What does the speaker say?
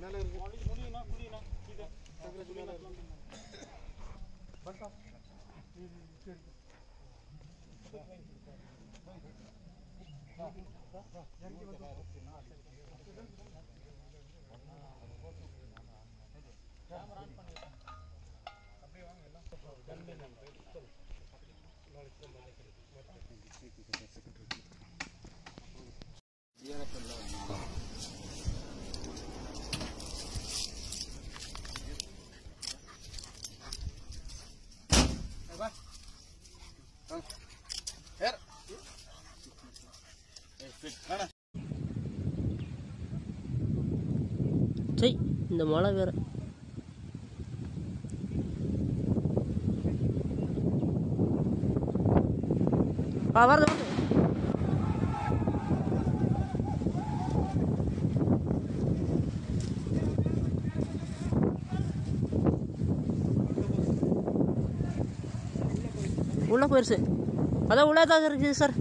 மேலே இருக்கு முடியுண்ணா முடியுண்ணா இது சங்கரஜி மேலே இருக்கு பட்டா சை இந்த மழை வேற ஆ வருது வருது உள்ள போயிருச்சு அதான் உள்ளே தான் இருக்குது சார்